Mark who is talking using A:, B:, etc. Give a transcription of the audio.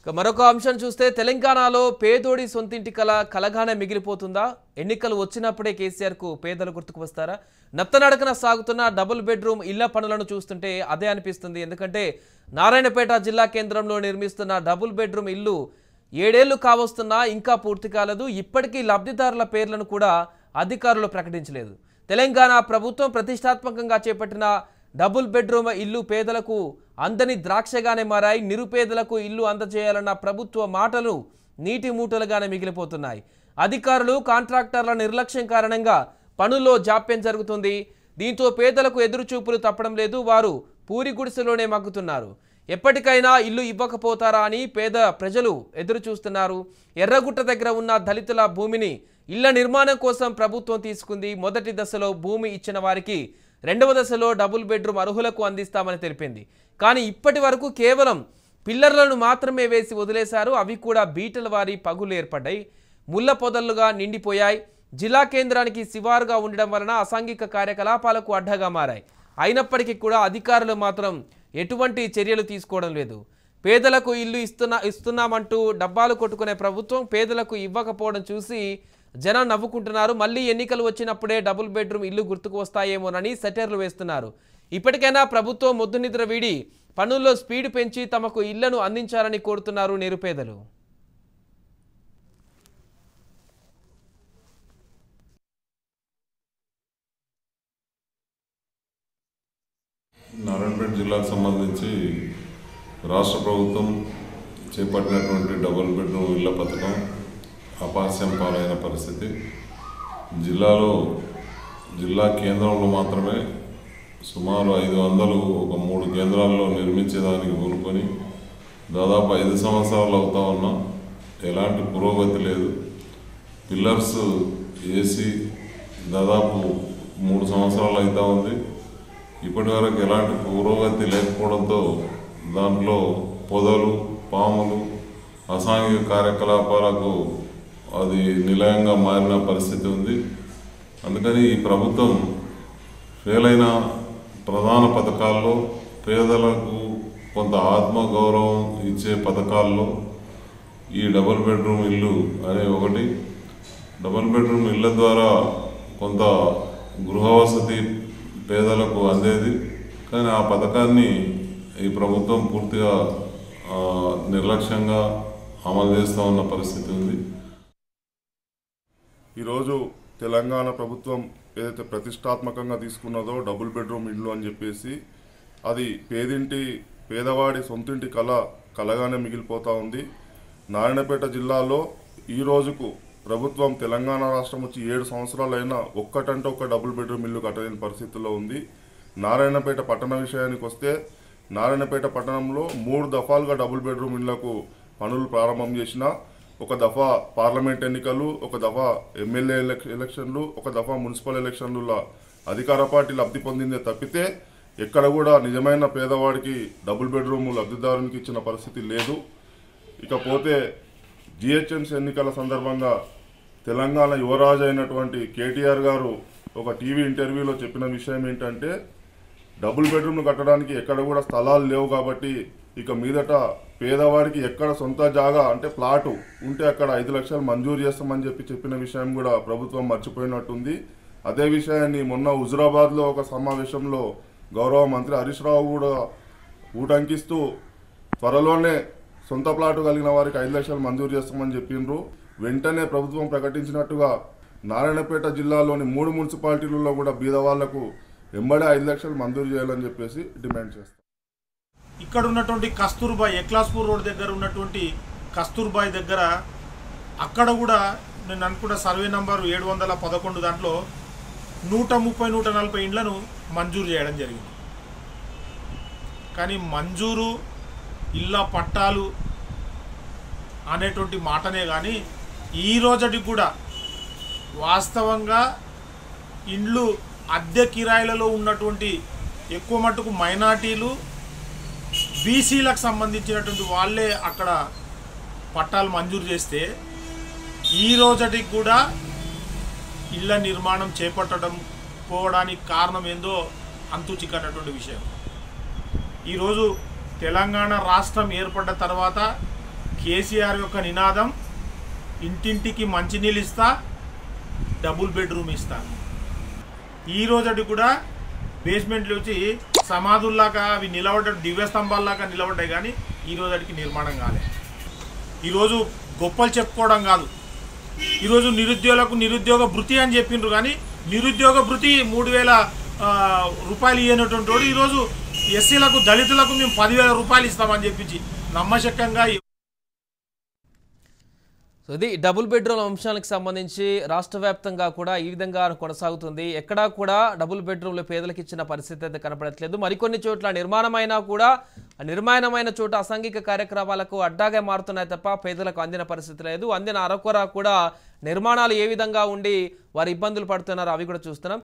A: ఇక మరొక అంశం చూస్తే తెలంగాణలో పేదోడి సొంతింటి కల కలగానే మిగిలిపోతుందా ఎన్నికలు వచ్చినప్పుడే కేసీఆర్కు పేదలు గుర్తుకు వస్తారా నత్తనడకన సాగుతున్న డబుల్ బెడ్రూమ్ ఇళ్ల పనులను చూస్తుంటే అదే అనిపిస్తుంది ఎందుకంటే నారాయణపేట జిల్లా కేంద్రంలో నిర్మిస్తున్న డబుల్ బెడ్రూమ్ ఇల్లు ఏడేళ్లు కావస్తున్నా ఇంకా పూర్తి కాలేదు ఇప్పటికీ లబ్ధిదారుల పేర్లను కూడా అధికారులు ప్రకటించలేదు తెలంగాణ ప్రభుత్వం ప్రతిష్టాత్మకంగా చేపట్టిన డబుల్ బెడ్రూమ్ ఇల్లు పేదలకు అందని ద్రాక్షగానే మారాయి నిరుపేదలకు ఇల్లు అందజేయాలన్న ప్రభుత్వ మాటలు నీటి మూటలుగానే మిగిలిపోతున్నాయి అధికారులు కాంట్రాక్టర్ల నిర్లక్ష్యం కారణంగా పనుల్లో జాప్యం జరుగుతుంది దీంతో పేదలకు ఎదురుచూపులు తప్పడం లేదు వారు పూరి గుడిసెలోనే మగ్గుతున్నారు ఎప్పటికైనా ఇల్లు ఇవ్వకపోతారా అని పేద ప్రజలు ఎదురు చూస్తున్నారు ఎర్రగుట్ట దగ్గర ఉన్న దళితుల భూమిని ఇళ్ల నిర్మాణం కోసం ప్రభుత్వం తీసుకుంది మొదటి దశలో భూమి ఇచ్చిన వారికి రెండవ దశలో డబుల్ బెడ్రూమ్ అర్హులకు అందిస్తామని తెలిపింది కానీ ఇప్పటి వరకు కేవలం పిల్లర్లను మాత్రమే వేసి వదిలేశారు అవి కూడా బీటల వారి పగులు ఏర్పడ్డాయి ముళ్ళ పొదలుగా నిండిపోయాయి జిల్లా కేంద్రానికి శివారుగా ఉండడం వలన అసాంఘిక కార్యకలాపాలకు అడ్డగా మారాయి అయినప్పటికీ కూడా అధికారులు మాత్రం ఎటువంటి చర్యలు తీసుకోవడం లేదు పేదలకు ఇల్లు ఇస్తున్నా ఇస్తున్నామంటూ డబ్బాలు కొట్టుకునే ప్రభుత్వం పేదలకు ఇవ్వకపోవడం చూసి జనం నవ్వుకుంటున్నారు మళ్ళీ ఎన్నికలు వచ్చినప్పుడే డబుల్ బెడ్రూమ్ ఇల్లు గుర్తుకు వస్తాయేమోనని సెటర్లు వేస్తున్నారు ఇప్పటికైనా ప్రభుత్వం మొద్దు నిద్ర వీడి పనుల్లో స్పీడ్ పెంచి తమకు ఇళ్లను అందించాలని కోరుతున్నారు నిరుపేదలు
B: నారాయణపేట జిల్లాకు సంబంధించి రాష్ట్ర ప్రభుత్వం చేపట్టినటువంటి డబుల్ బెడ్రూమ్ ఇళ్ల పథకం అపాస్యం పాలైన పరిస్థితి జిల్లాలో జిల్లా కేంద్రంలో మాత్రమే సుమారు ఐదు వందలు ఒక మూడు కేంద్రాల్లో నిర్మించేదానికి పూనుకొని దాదాపు ఐదు సంవత్సరాలు అవుతా ఉన్నా ఎలాంటి పురోగతి లేదు పిల్లర్స్ వేసి దాదాపు మూడు సంవత్సరాలు అవుతా ఉంది ఇప్పటి వరకు ఎలాంటి పురోగతి లేకపోవడంతో దాంట్లో పొదలు పాములు అసాంఘిక కార్యకలాపాలకు అది నిలయంగా మారిన పరిస్థితి ఉంది అందుకని ఈ ప్రభుత్వం ఫెయిల్ అయిన ప్రధాన పథకాల్లో పేదలకు కొంత ఆత్మగౌరవం ఇచ్చే పథకాల్లో ఈ డబుల్ బెడ్రూమ్ ఇల్లు అనే ఒకటి డబుల్ బెడ్రూమ్ ఇళ్ళ ద్వారా కొంత గృహ వసతి పేదలకు అందేది కానీ ఆ పథకాన్ని ఈ ప్రభుత్వం పూర్తిగా ఆ, నిర్లక్ష్యంగా అమలు చేస్తూ ఉన్న పరిస్థితి ఉంది
C: ఈరోజు తెలంగాణ ప్రభుత్వం ఏదైతే ప్రతిష్టాత్మకంగా తీసుకున్నదో డబుల్ బెడ్రూమ్ ఇల్లు అని చెప్పేసి అది పేదింటి పేదవాడి సొంతింటి కళ కలగానే మిగిలిపోతూ ఉంది నారాయణపేట జిల్లాలో ఈ రోజుకు ప్రభుత్వం తెలంగాణ రాష్ట్రం వచ్చి ఏడు సంవత్సరాలైనా ఒక్కటంటే ఒక్క డబుల్ బెడ్రూమ్ ఇల్లు కట్టలేని పరిస్థితుల్లో ఉంది నారాయణపేట పట్టణ విషయానికి వస్తే నారాయణపేట పట్టణంలో మూడు దఫాలుగా డబుల్ బెడ్రూమ్ ఇళ్లకు పనులు ప్రారంభం చేసిన ఒక దఫా పార్లమెంట్ ఎన్నికలు ఒక దఫా ఎమ్మెల్యే ఎలక్- ఎలక్షన్లు ఒక దఫా మున్సిపల్ ఎలక్షన్ల అధికార పార్టీ లబ్ధి పొందిందే తప్పితే ఎక్కడ కూడా నిజమైన పేదవాడికి డబుల్ బెడ్రూమ్ లబ్ధిదారునికి ఇచ్చిన పరిస్థితి లేదు ఇకపోతే జిహెచ్ఎంసీ ఎన్నికల సందర్భంగా తెలంగాణ యువరాజు అయినటువంటి కేటీఆర్ గారు ఒక టీవీ ఇంటర్వ్యూలో చెప్పిన విషయం ఏంటంటే డబుల్ బెడ్రూమ్లు కట్టడానికి ఎక్కడ కూడా స్థలాలు లేవు కాబట్టి ఇక మీదట పేదవాడికి ఎక్కడ సొంత జాగా అంటే ప్లాటు ఉంటే అక్కడ ఐదు లక్షలు మంజూరు చేస్తామని చెప్పి చెప్పిన విషయం కూడా ప్రభుత్వం మర్చిపోయినట్టుంది అదే విషయాన్ని మొన్న హుజురాబాద్లో ఒక సమావేశంలో గౌరవ మంత్రి హరీష్ రావు కూడా ఊటంకిస్తూ త్వరలోనే సొంత ప్లాటు కలిగిన వారికి ఐదు లక్షలు మంజూరు చేస్తామని చెప్పిండ్రు వెంటనే ప్రభుత్వం ప్రకటించినట్టుగా నారాయణపేట జిల్లాలోని మూడు మున్సిపాలిటీలలో కూడా బీదవాళ్లకు వెంబడే ఐదు లక్షలు మంజూరు చేయాలని చెప్పేసి డిమాండ్ చేస్తాం
D: ఇక్కడ ఉన్నటువంటి కస్తూర్బాయ్ ఎక్లాస్పూర్ రోడ్ దగ్గర ఉన్నటువంటి కస్తూర్బాయ్ దగ్గర అక్కడ కూడా నేను అనుకున్న సర్వే నంబర్ ఏడు వందల పదకొండు దాంట్లో నూట ముప్పై నూట నలభై ఇండ్లను మంజూరు చేయడం జరిగింది కానీ మంజూరు ఇళ్ళ పట్టాలు అనేటువంటి మాటనే కానీ ఈ రోజటికి కూడా వాస్తవంగా ఇండ్లు అద్దె కిరాయిలలో ఉన్నటువంటి ఎక్కువ మట్టుకు మైనార్టీలు బీసీలకు సంబంధించినటువంటి వాళ్ళే అక్కడ పట్టాలు మంజూరు చేస్తే ఈ రోజటికి కూడా ఇళ్ల నిర్మాణం చేపట్టడం పోవడానికి కారణం ఏందో అంతు చిక్కనటువంటి విషయం ఈరోజు తెలంగాణ రాష్ట్రం ఏర్పడ్డ తర్వాత కేసీఆర్ యొక్క నినాదం ఇంటింటికి మంచినీళ్ళు ఇస్తా డబుల్ బెడ్రూమ్ ఇస్తా ఈ రోజటి కూడా బేస్మెంట్లు వచ్చి సమాధుల్లాగా అవి నిలబడ్డ దివ్య స్తంభాల్లాగా నిలబడ్డాయి కానీ ఈ రోజుకి నిర్మాణం కాలే ఈరోజు గొప్పలు చెప్పుకోవడం కాదు ఈరోజు నిరుద్యోగులకు నిరుద్యోగ భృతి అని చెప్పిండ్రు కానీ నిరుద్యోగ భృతి మూడు వేల ఆ, రూపాయలు ఇవ్వనటువంటి వాడు ఈరోజు ఎస్సీలకు దళితులకు మేము పదివేల రూపాయలు ఇస్తామని చెప్పించి నమ్మశక్యంగా
A: సో ఇది డబుల్ బెడ్రూమ్ అంశానికి సంబంధించి రాష్ట్ర వ్యాప్తంగా కూడా ఈ విధంగా కొనసాగుతుంది ఎక్కడా కూడా డబుల్ బెడ్రూమ్లు పేదలకు ఇచ్చిన పరిస్థితి అయితే కనపడట్లేదు మరికొన్ని చోట్ల నిర్మాణమైనా కూడా ఆ నిర్మాణమైన చోట అసాంఘిక కార్యక్రమాలకు అడ్డాగా మారుతున్నాయి తప్ప పేదలకు అందిన పరిస్థితి లేదు అందిన అరకొర కూడా నిర్మాణాలు ఏ విధంగా ఉండి వారు ఇబ్బందులు పడుతున్నారో అవి కూడా చూస్తున్నాం